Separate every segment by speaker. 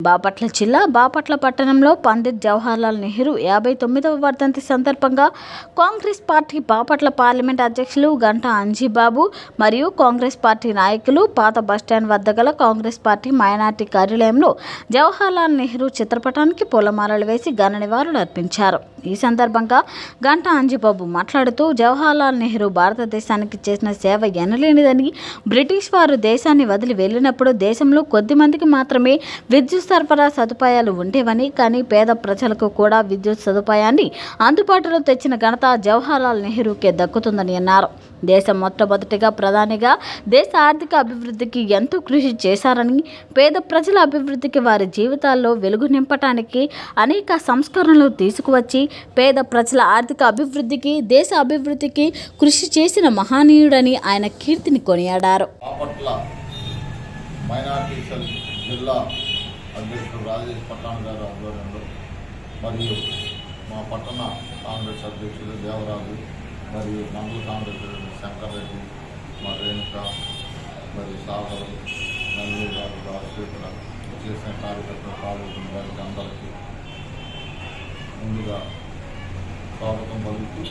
Speaker 1: బాపట్ల జిల్లా బాపట్ల పట్టణంలో పండిత్ జవహర్లాల్ నెహ్రూ యాభై తొమ్మిదవ వర్ధంతి సందర్భంగా కాంగ్రెస్ పార్టీ బాపట్ల పార్లమెంట్ అధ్యక్షులు గంటా అంజీబాబు మరియు కాంగ్రెస్ పార్టీ నాయకులు పాత బస్టాండ్ వద్ద గల కాంగ్రెస్ పార్టీ మైనార్టీ కార్యాలయంలో జవహర్లాల్ నెహ్రూ చిత్రపటానికి పూలమాలలు వేసి ఘన నివాళులు అర్పించారు ఈ సందర్భంగా గంటా అంజిబాబు మాట్లాడుతూ జవహర్లాల్ నెహ్రూ భారతదేశానికి చేసిన సేవ ఎనలేనిదని బ్రిటిష్ వారు దేశాన్ని వదిలి వెళ్ళినప్పుడు దేశంలో కొద్ది మందికి మాత్రమే విద్యుత్ సరఫరా సదుపాయాలు ఉండేవని కానీ పేద ప్రజలకు కూడా విద్యుత్ సదుపాయాన్ని అందుబాటులో తెచ్చిన ఘనత జవహర్లాల్ నెహ్రూకే దక్కుతుందని అన్నారు దేశం మొట్టమొదటిగా ప్రధానిగా దేశ ఆర్థిక అభివృద్ధికి ఎంతో కృషి చేశారని పేద ప్రజల అభివృద్ధికి వారి జీవితాల్లో వెలుగు నింపటానికి అనేక సంస్కరణలు తీసుకువచ్చి పేద ప్రజల ఆర్థిక అభివృద్ధికి దేశ అభివృద్ధికి కృషి చేసిన మహనీయుడని ఆయన కీర్తిని కొనియాడారు
Speaker 2: బాపట్ల మైనార్టీ సెల్ జిల్లా అధ్యక్షుడు రాజేష్ పట్టాణ్ గారి ఆధ్వర్యంలో మరియు మా పట్టణ కాంగ్రెస్ అధ్యక్షుడు దేవరాజు మరియు మండల కాంగ్రెస్ అధ్యక్షుడు శంకర్ రెడ్డి మా రేణుక మరియు సాగర్ నల్లి గారు రాజశేఖర చేసిన కార్యకర్తలు పాల్గొన్న గారికి అందరికీ ముందుగా స్వాగతం పలుకుతూ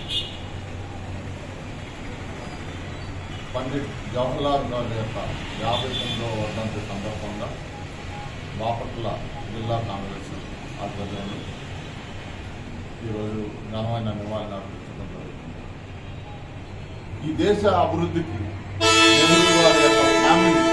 Speaker 2: పండిట్ జవహర్లాల్ నెహ్రూ యొక్క యాభై తొమ్మిదవ వర్ధంతి సందర్భంగా బాపట్ల జిల్లా కాంగ్రెస్ ఆధ్వర్యంలో ఈరోజు ఘనమైన నివాళులు అర్పించడం జరుగుతుంది ఈ దేశ అభివృద్ధికి నెహ్రూ గారి యొక్క ఫ్యామిలీ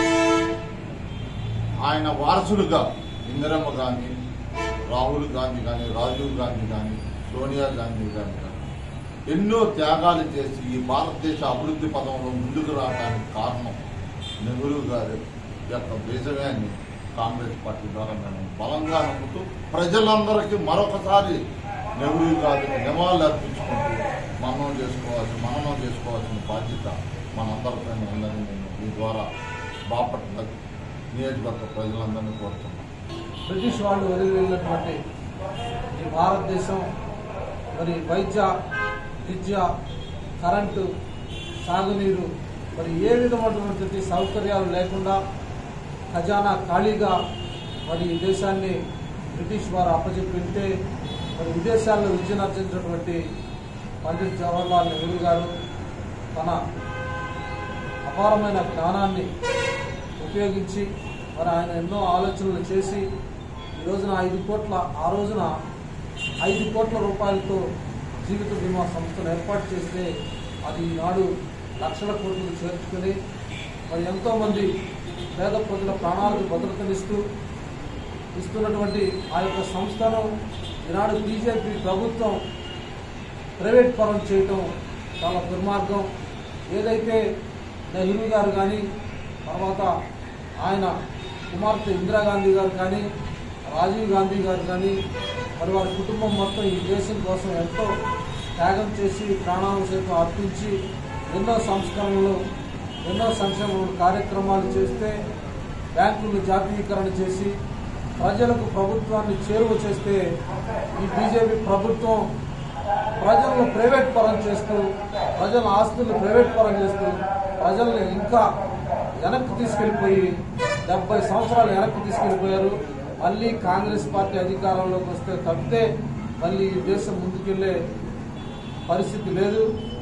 Speaker 2: ఆయన వారసులుగా ఇందిరమ్మ గాంధీ రాహుల్ గాంధీ కానీ రాజీవ్ గాంధీ కానీ సోనియా గాంధీ గాని కానీ ఎన్నో త్యాగాలు చేసి ఈ భారతదేశ అభివృద్ధి పదంలో ముందుకు రావడానికి కారణం నెహ్రూ గారి యొక్క దేశమేని కాంగ్రెస్ పార్టీ ద్వారా మేము బలంగా నమ్ముతూ ప్రజలందరికీ మరొకసారి నెహ్రూ గారిని నివాళులు అర్పించుకుంటూ మననం చేసుకోవాల్సిన మననం చేసుకోవాల్సిన బాధ్యత మనందరిపైన ఉందని నేను ఈ ద్వారా బాపట్ల నియోజకవర్గ ప్రజలందరినీ కోరుతున్నాను
Speaker 3: బ్రిటిష్ వాళ్ళు వదిలి వెళ్ళినటువంటి ఈ భారతదేశం మరి వైద్య విద్య కరెంటు సాగునీరు మరి ఏ విధమైనటువంటి సౌకర్యాలు లేకుండా ఖజానా ఖాళీగా మరి ఈ దేశాన్ని బ్రిటిష్ వారు అప్పచెప్పితే మరి విదేశాల్లో విద్యనర్చించినటువంటి పండిత్ జవహర్లాల్ నెహ్రూ గారు తన అపారమైన జ్ఞానాన్ని ఉపయోగించి మరి ఆయన ఎన్నో ఆలోచనలు చేసి ఈ రోజున ఐదు కోట్ల ఆ రోజున ఐదు కోట్ల రూపాయలతో జీవిత బీమా సంస్థను ఏర్పాటు చేస్తే అది ఈనాడు లక్షల కోట్లు చేర్చుకుని మరి ఎంతోమంది పేద ప్రజల ప్రాణాలకు భద్రతనిస్తూ ఇస్తున్నటువంటి ఆ యొక్క సంస్థను ఈనాడు బీజేపీ ప్రభుత్వం ప్రైవేట్ పరం చేయటం చాలా దుర్మార్గం ఏదైతే నెహ్రూ గారు కానీ తర్వాత ఆయన కుమార్తె ఇందిరాగాంధీ గారు కానీ రాజీవ్ గాంధీ గారు కానీ మరి వారి కుటుంబం మొత్తం ఈ దేశం కోసం ఎంతో త్యాగం చేసి ప్రాణాలను సైతం అర్పించి ఎన్నో సంస్కరణలు ఎన్నో సంక్షేమ కార్యక్రమాలు చేస్తే బ్యాంకులు జాతీయకరణ చేసి ప్రజలకు ప్రభుత్వాన్ని చేరువ చేస్తే ఈ బీజేపీ ప్రభుత్వం ప్రజలను ప్రైవేట్ పరం చేస్తూ ప్రజల ఆస్తులను ప్రైవేట్ పరం చేస్తూ ప్రజల్ని ఇంకా వెనక్కి తీసుకెళ్లిపోయి డెబ్బై సంవత్సరాలు వెనక్కి తీసుకెళ్లిపోయారు మళ్ళీ కాంగ్రెస్ పార్టీ అధికారంలోకి వస్తే తప్పితే మళ్ళీ ఈ దేశం ముందుకెళ్లే పరిస్థితి లేదు